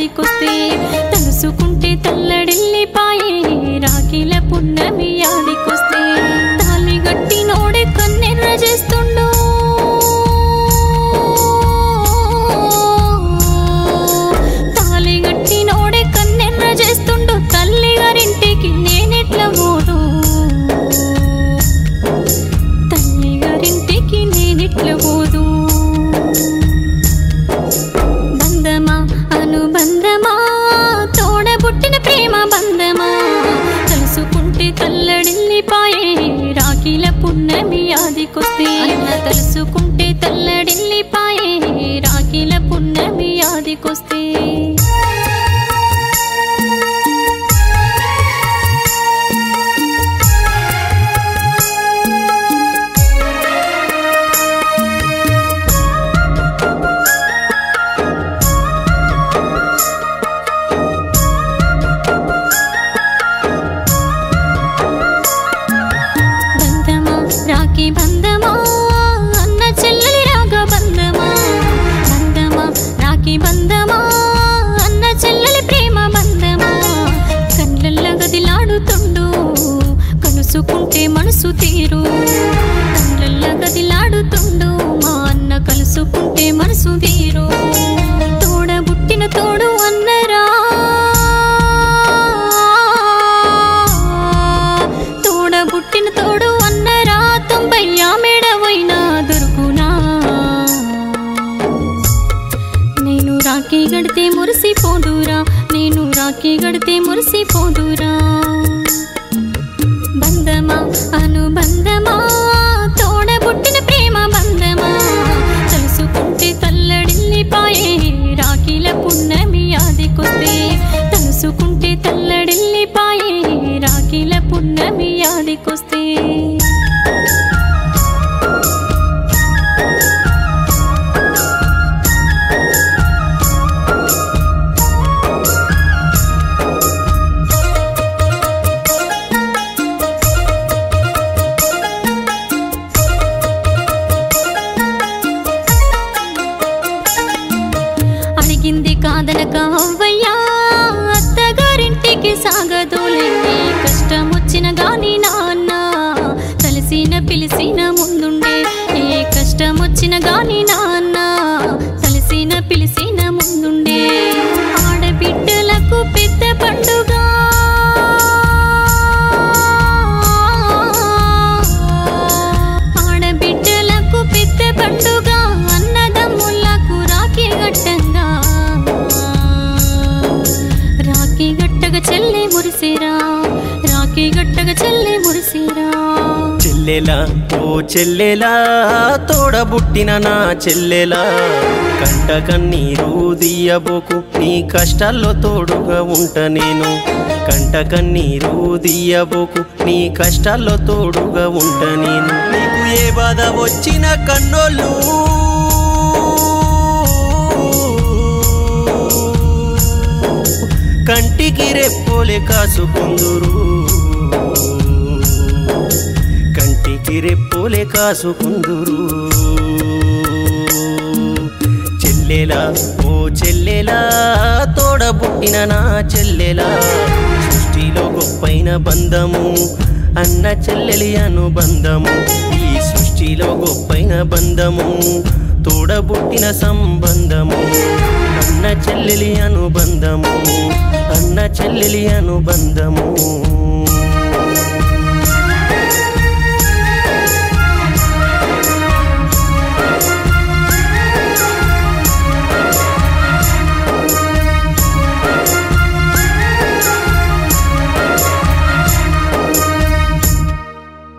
యాదికొస్తే తలుసుకుంటే తల్లడిల్లిపాయే రాఖీల పున్నమి యాదికొస్తే తాలి గట్టి నోడే కన్నెర్ర చేస్తుండు తాలి గట్టి నోడే కన్నెర్ర చేస్తుండు తల్లి గారింటికి నేనెట్ల పోదు తల్లి గారింటికి నేనెట్ల పోదు బంధమా అనుబంధమా తోడబుట్టిన ప్రేమ బంధమా తలుసుకుంటే తల్లడిల్లిపాయే రాఖీల పున్నమి యాదికొస్తే తలుసుకుంటే తల్లడిల్లిపాయే రాఖీల పున్నమి యాదికొస్తే బంధమా రాఖీ బంధమా అన్న చెల్లెలి రాగ బంధమా బంధమా రాఖీ బంధమా అన్న చెల్లెలి ప్రేమ బంధమా కళ్ళల్ల గదిలాడుతుండు కలుసుకుంటే మనసు తీరు కళ్ళల్ల గదిలాడుతుండు మా అన్న కలుసుకుంటే మనసు తీరు తోడబుట్టిన తోడు అన్నరా తోడబుట్టిన తోడు అన్నరా తొంభై ఆమెడవైనా దొరుకునా నేను రాఖీ గడితే మురిసిపోదురా నేను రాఖీ గడితే మురిసిపోదురా బంధమా అనుబంధమా తోడబుట్టిన ప్రేమ బంధమా తలుసుకుంటే తల్లడిల్లిపాయే రాఖీల పున్నమి యాదికొస్తే తలుసుకుంటే తల్లడిల్లిపాయే రాఖీల పున్నమి యాదికొస్తే అడిగింది కాదనక అవ్వయ్యా అత్తగారింటికి సాగదోలే కష్టం వచ్చిన గాని నాన్న కలిసిన పిలిసిన ముందుండే ఏ కష్టం వచ్చిన గాని నాన్న కలిసిన పిలిసిన ముందుండే ఆడబిడ్డలకు పెద్ద పండుగ ఆడబిడ్డలకు పెద్ద పండుగ అన్నదమ్ములకు రాఖీ గట్టంగా రాఖీ గట్టగా చెల్లె మురిసిరా రాఖీ గట్టగా చెల్లె మురిసిరా చెల్లెలా ఓ చెల్లెలా తోడబుట్టిన నా చెల్లెలా కంట కన్నీరు దియబోకు నీ కష్టాల్లో తోడుగా ఉంట నేను కంట కన్నీరు దియబోకు నీ కష్టాల్లో తోడుగా ఉంట నేను నీకు ఏ బాధ వచ్చిన కన్నోళ్ళు కంటికి రెప్పోలే కాసుకుందురు కంటికి రెప్పోలే కాసుకుందురు చెల్లెలా ఓ చెల్లెలా తోడబుట్టిన నా చెల్లెలా సృష్టిలో గొప్పైన బంధము అన్న చెల్లెలి అనుబంధము ఈ సృష్టిలో గొప్పైన బంధము తోడబుట్టిన సంబంధము అన్న చెల్లెలి అనుబంధము అన్న చెల్లెలి అనుబంధము